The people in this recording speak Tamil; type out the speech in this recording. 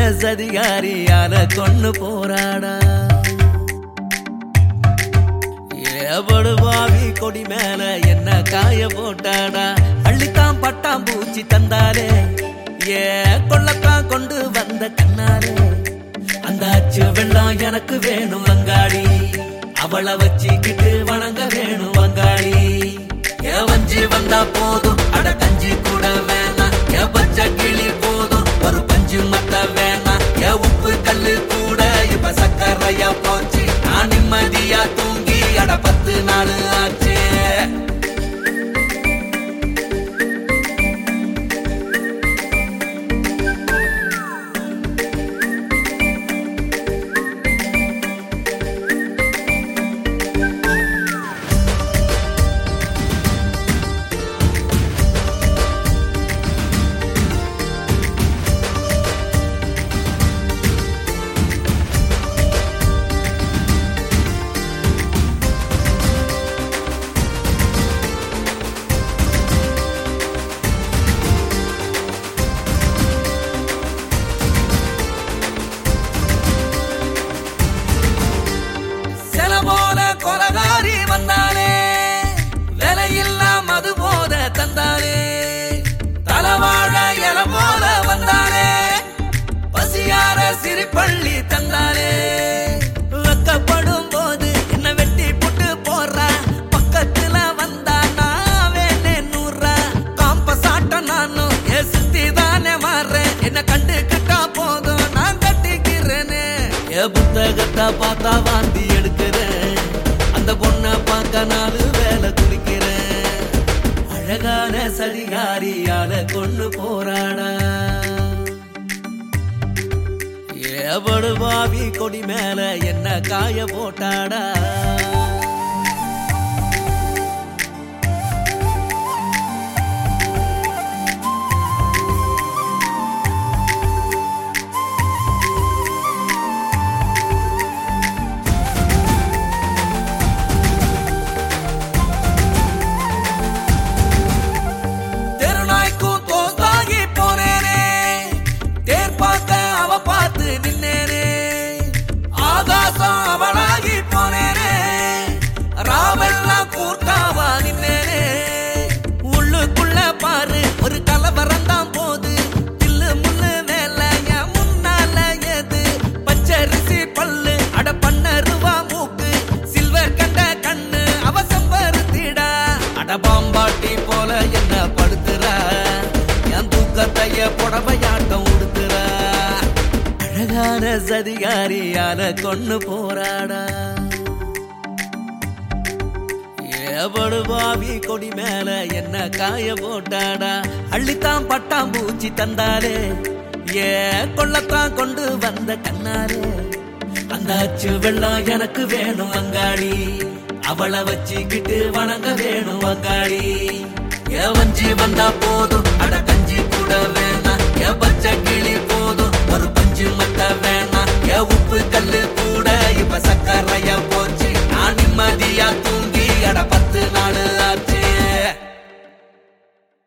சதிகாரியால கொண்டு போராடா ஏபடு பாவி கொடி மேல என்ன காய போட்டாடா அள்ளித்தான் பட்டாம் பூச்சி தந்தாலே ஏ கொள்ளத்தான் கொண்டு வந்த கண்ணாலே அந்த அச்சு வெள்ளம் எனக்கு வேணும் வங்காளி அவளை வச்சுக்கிட்டு வணங்க வேணும் வங்காளி ஏ வஞ்சி வந்தா போதும் அட கஞ்சி கூட வேணாம் ஏ பச்சை கிளி போதும் ஒரு பஞ்சு மத்த வேணாம் ஏ உப்பு கல்லு கூட இப்ப சக்கரையா போச்சு நான் நிம்மதியா தூங்கி அட பத்து நாள் ஆச்சு சில போல கொலகாரி வந்தானே விலையில்லா மது போத தந்தானே தலவாழ இல போல வந்தானே பசியார சிரிப்பள்ளி தந்தானே வெக்கப்படும் போது என்ன வெட்டி புட்டு போறா பக்கத்துல வந்தா நான் வேணே நூறா காம்ப சாட்ட நானும் ஏ சுத்தி தானே மாறேன் என்ன கண்டுக்கிட்டா போதும் நான் கட்டிக்கிறேனே ஏ புத்தகத்தை பார்த்தா வாந்தி எடுக்கிறேன் அந்த பொண்ணை பார்க்க நாலு வேலை குடிக்கிறேன் அழகான சதிகாரியால கொண்டு போராடா ஏபடு பாவி கொடி மேல என்ன காய போட்டாடா தெருநாய்க்கும் தோந்தாகி போனேனே தேர் பார்க்க அவ பார்த்து நின்னேனே ஆகாசம் அவளாகி போனேனே ராவெல்லாம் கூர்க்காவா நின்னேனே உள்ளுக்குள்ள பாரு ஒரு கலவரம் தான் போது தில்லு முள்ளு மேல என் முன்னால ஏது பச்சரிசி பல்லு அட பண்ணருவா மூக்கு சில்வர் கண்ட கண்ணு அவ செம்பருத்திடா அட பாம்பாட்டி போல என்ன படுத்துறா என் தூக்கத்தைய புடவையாட்டம் உடுத்துறா அழகான சதிகாரியால கொண்டு போராடா ஏபடு பாவி கொடி மேல என்ன காய போட்டாடா அள்ளித்தான் பட்டாம் பூச்சி தந்தாலே ஏ கொள்ளத்தான் கொண்டு வந்த கண்ணாலே அந்த அச்சு வெள்ளம் எனக்கு வேணும் வங்காளி அவளை வச்சுக்கிட்டு வணங்க வேணும் வங்காளி ஏ வஞ்சி வந்தா போதும்